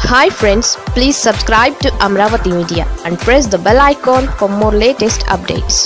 hi friends please subscribe to Amaravati media and press the bell icon for more latest updates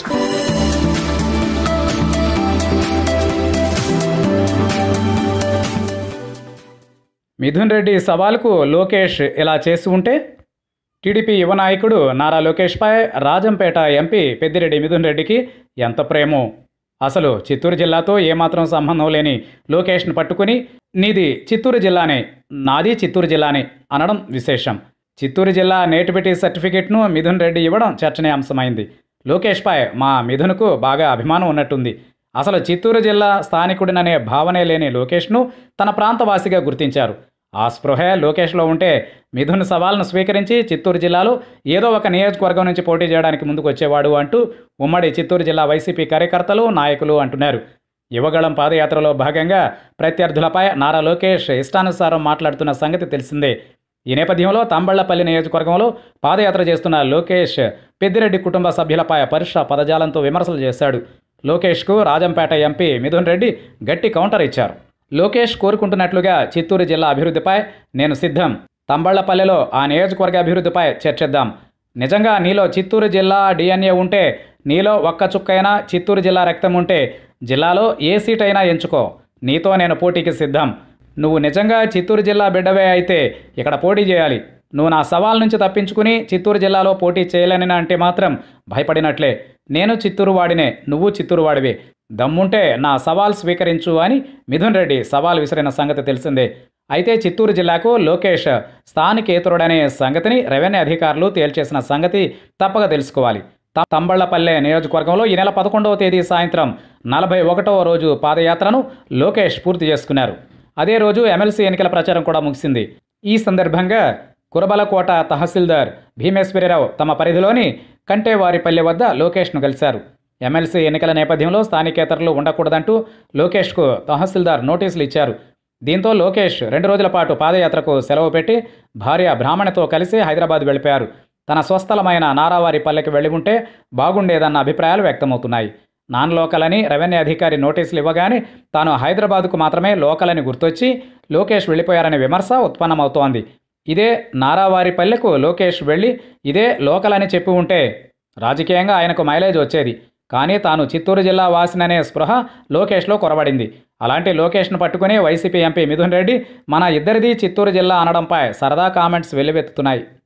Mithun Reddy సవాల్కు లోకేష్ ఇలా చేసి ఉంటే TDP యువ నాయకుడు నారా లోకేష్పై రాజంపేట ఎంపీ పెద్దిరెడ్డి మిథున్ రెడ్డికి ఎంత ప్రేమో అసలు చిత్తూరు జిల్లాతో ఏమాత్రం సంబంధం లేని లోకేష్ను పట్టుకుని నీది చిత్తూరు జిల్లానే నాది చిత్తూరు జిల్లానే అనడం విశేషం చిత్తూరు జిల్లా నేటివిటీ సర్టిఫికెట్ను మిథున్ రెడ్డి ఇవ్వడం చర్చనీయాంశమైంది లోకేష్పై మా మిథున్కు బాగా అభిమానం ఉన్నట్టుంది అసలు చిత్తూరు జిల్లా స్థానికుడిననే భావనే లేని లోకేష్ను తన ప్రాంతవాసిగా గుర్తించారు ఆ స్పృహే లోకేష్లో ఉంటే మిథున్ సవాల్ను స్వీకరించి చిత్తూరు జిల్లాలో ఏదో ఒక నియోజకవర్గం నుంచి పోటీ చేయడానికి ముందుకు వచ్చేవాడు అంటూ ఉమ్మడి చిత్తూరు జిల్లా వైసీపీ కార్యకర్తలు నాయకులు అంటున్నారు యువగళం పాదయాత్రలో భాగంగా ప్రత్యర్థులపై నారా లోకేష్ ఇష్టానుసారం మాట్లాడుతున్న సంగతి తెలిసిందే ఈ నేపథ్యంలో తంబళ్లపల్లి నియోజకవర్గంలో పాదయాత్ర చేస్తున్న లోకేష్ పెద్దిరెడ్డి కుటుంబ సభ్యులపై పరుష పదజాలంతో విమర్శలు చేశాడు లోకేష్కు రాజంపేట ఎంపీ మిథున్ రెడ్డి గట్టి కౌంటర్ ఇచ్చారు లోకేష్ కోరుకుంటున్నట్లుగా చిత్తూరు జిల్లా అభివృద్ధిపై నేను సిద్ధం తంబళ్లపల్లెలో ఆ నియోజకవర్గ అభివృద్ధిపై చర్చిద్దాం నిజంగా నీలో చిత్తూరు జిల్లా డిఎన్ఏ ఉంటే నీలో ఒక్క చుక్కైనా చిత్తూరు జిల్లా రక్తం ఉంటే జిల్లాలో ఏ సీట్ అయినా ఎంచుకో నీతో నేను పోటీకి సిద్ధం నువ్వు నిజంగా చిత్తూరు జిల్లా బిడ్డవే అయితే ఇక్కడ పోటీ చేయాలి నువ్వు నా సవాల్ నుంచి తప్పించుకుని చిత్తూరు జిల్లాలో పోటీ చేయలేనని అంటే మాత్రం భయపడినట్లే నేను చిత్తూరు వాడినే నువ్వు చిత్తూరు వాడివే దమ్ముంటే నా సవాల్ స్వీకరించు అని మిథున్ రెడ్డి సవాల్ విసిరిన సంగతి తెలిసిందే అయితే చిత్తూరు జిల్లాకు లోకేష్ స్థానికేతరుడనే సంగతిని రెవెన్యూ అధికారులు తేల్చేసిన సంగతి తప్పక తెలుసుకోవాలి త- తంబళ్లపల్లె నియోజకవర్గంలో ఈ నెల పదకొండవ తేదీ సాయంత్రం నలభై ఒకటవ రోజు పాదయాత్రను లోకేష్ పూర్తి చేసుకున్నారు అదే రోజు ఎమ్మెల్సీ ఎన్నికల ప్రచారం కూడా ముగిసింది ఈ సందర్భంగా కురబలకోట తహసీల్దార్ భీమేశ్వరరావు తమ పరిధిలోని కంటేవారిపల్లె వద్ద లోకేష్ను కలిశారు ఎమ్మెల్సీ ఎన్నికల నేపథ్యంలో స్థానికేతరులు ఉండకూడదంటూ లోకేష్కు తహసీల్దార్ నోటీసులు ఇచ్చారు దీంతో లోకేష్ రెండు రోజుల పాటు పాదయాత్రకు సెలవు పెట్టి భార్య బ్రాహ్మణితో కలిసి హైదరాబాద్ వెళ్ళిపోయారు తన స్వస్థలమైన నారావారి పల్లెకి వెళ్ళి ఉంటే బాగుండేదన్న అభిప్రాయాలు వ్యక్తమవుతున్నాయి నాన్ లోకల్ అని రెవెన్యూ అధికారి నోటీసులు ఇవ్వగానే తాను హైదరాబాద్కు మాత్రమే లోకల్ అని గుర్తొచ్చి లోకేష్ వెళ్ళిపోయారనే విమర్శ ఉత్పన్నమవుతోంది ఇదే నారావారి పల్లెకు లోకేష్ వెళ్ళి ఇదే లోకల్ అని చెప్పి ఉంటే రాజకీయంగా ఆయనకు మైలేజ్ వచ్చేది కానీ తాను చిత్తూరు జిల్లా వాసిననే స్పృహ లోకేష్లో కొరబడింది అలాంటి లోకేష్ను పట్టుకుని వైసీపీ ఎంపీ మిథున్ రెడ్డి మన ఇద్దరిది చిత్తూరు జిల్లా అనడంపై సరదా కామెంట్స్ వెల్లువెత్తుతున్నాయి